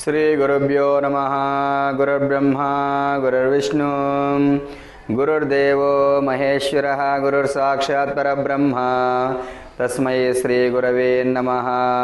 श्रीगुरुभ्यो नमः गुरुर्ब्रह्मा गुरुर्विष्णु गुरुर्देवो महेश्वरः गुरुर्साक्षात् परब्रह्म तस्मै श्रीगुरवे नमः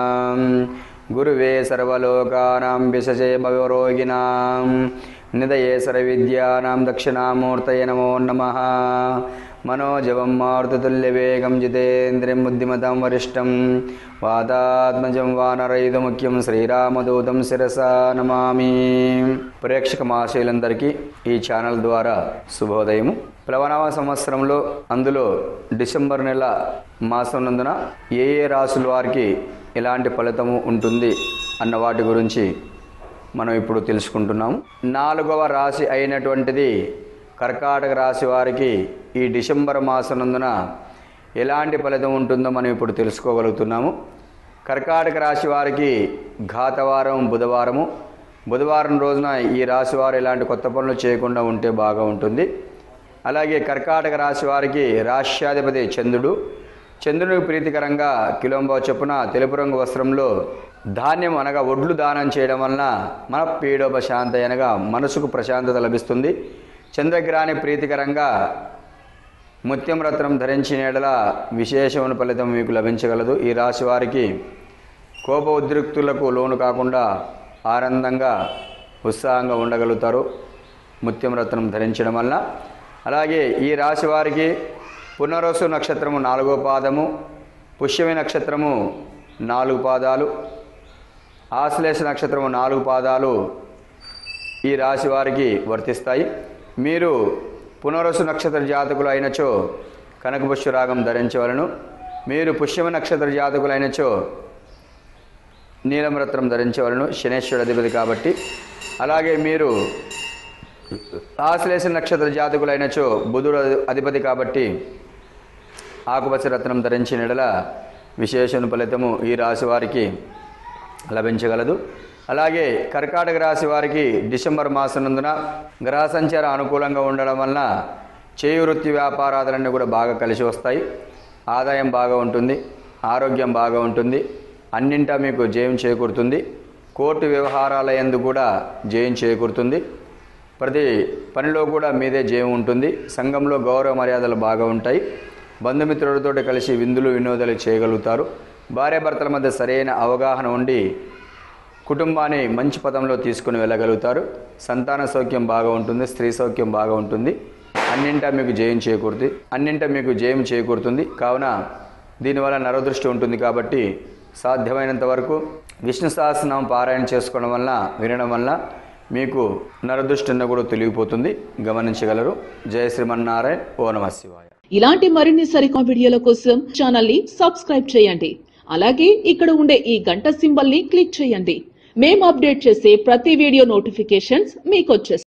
गुरुवे सर्वलोकानां विशजे भवरोगिणां निधये सर्वविद्यानां दक्षिणामूर्तये नमो नमः मनोजवं मारुततुल्यवेगं जितेन्द्रियं बुद्धिमतां वरिष्ठं వాతాత్మజం వానరైదుముఖ్యం శ్రీరామదూతం శిరసా నమామి ప్రేక్షక మహాశయులందరికీ ఈ ఛానల్ ద్వారా శుభోదయము ప్లవనవ సంవత్సరంలో అందులో డిసెంబర్ నెల మాసం నందున ఏ ఏ రాసుల వారికి ఎలాంటి ఫలితము ఉంటుంది అన్న వాటి గురించి మనం ఇప్పుడు తెలుసుకుంటున్నాము నాలుగవ రాశి అయినటువంటిది కర్కాటక రాశి వారికి ఈ డిసెంబర్ మాసనందున ఎలాంటి ఫలితం ఉంటుందో మనం ఇప్పుడు తెలుసుకోగలుగుతున్నాము కర్కాటక రాశి వారికి ఘాతవారం బుధవారము బుధవారం రోజున ఈ రాశి వారు ఎలాంటి కొత్త పనులు చేయకుండా ఉంటే బాగా ఉంటుంది అలాగే కర్కాటక రాశి వారికి రాష్ట్రాధిపతి చంద్రుడు చంద్రుడికి ప్రీతికరంగా కిలోంబో చొప్పున తెలుపు రంగు వస్త్రంలో ధాన్యం అనగా ఒడ్లు దానం చేయడం వలన మన పీడోపశాంతి అనగా మనసుకు ప్రశాంతత లభిస్తుంది చంద్రగ్రహాన్ని ప్రీతికరంగా ముత్యం రత్నం ధరించిన ఎడల విశేషమైన ఫలితం మీకు లభించగలదు ఈ రాశి వారికి కోప ఉద్రిక్తులకు లోను కాకుండా ఆనందంగా ఉత్సాహంగా ఉండగలుగుతారు ముత్యం రత్నం ధరించడం వల్ల అలాగే ఈ రాశి వారికి పునరోసు నక్షత్రము నాలుగో పాదము పుష్యమి నక్షత్రము నాలుగు పాదాలు ఆశ్లేష నక్షత్రము నాలుగు పాదాలు ఈ రాశి వారికి వర్తిస్తాయి మీరు పునరసు నక్షత్ర జాతకులు అయినచో కనకపుష్య రాగం ధరించవలను మీరు పుష్యమ నక్షత్ర జాతకులు అయినచో నీలమరత్నం ధరించవలను శనేశ్వరుడు అధిపతి కాబట్టి అలాగే మీరు ఆశ్లేష నక్షత్ర జాతకులు అయినచో బుధుడు అధిపతి కాబట్టి ఆకుపచ్చ రత్నం ధరించిన ఎడల విశేషణ ఫలితము ఈ రాశి వారికి లభించగలదు అలాగే కర్కాటక రాశి వారికి డిసెంబర్ మాసనందున గ్రహ సంచారం అనుకూలంగా ఉండడం వలన చేయి వృత్తి వ్యాపారాలన్నీ కూడా బాగా కలిసి వస్తాయి ఆదాయం బాగా ఉంటుంది ఆరోగ్యం బాగా ఉంటుంది అన్నింటా మీకు జయం చేకూరుతుంది కోర్టు వ్యవహారాల యందు కూడా జయం చేకూరుతుంది ప్రతి పనిలో కూడా మీదే జయం ఉంటుంది సంఘంలో గౌరవ మర్యాదలు బాగా ఉంటాయి బంధుమిత్రులతో కలిసి విందులు వినోదాలు చేయగలుగుతారు భార్యాభర్తల మధ్య సరైన అవగాహన ఉండి కుటుంబాన్ని మంచి పదంలో తీసుకుని వెళ్ళగలుగుతారు సంతాన సౌఖ్యం బాగా ఉంటుంది స్త్రీ సౌఖ్యం బాగా ఉంటుంది అన్నింటా మీకు జయం చేకూరుతుంది అన్నింటా మీకు జయం చేకూరుతుంది కావున దీనివల్ల నరదృష్టి ఉంటుంది కాబట్టి సాధ్యమైనంత వరకు విష్ణు సహస్రనామం పారాయణ చేసుకోవడం వలన వినడం వలన మీకు నరదృష్టి ఉన్న కూడా తొలగిపోతుంది గమనించగలరు జయ శ్రీమన్నారాయణ ఓ నమ శివాయ ఇలాంటి మరిన్ని సరికొత్త వీడియోల కోసం ఛానల్ ని సబ్స్క్రైబ్ చేయండి అలాగే ఇక్కడ ఉండే ఈ గంట సింబల్ ని క్లిక్ చేయండి మేము అప్డేట్ చేసే ప్రతి వీడియో నోటిఫికేషన్స్ మీకు వచ్చేస్తాయి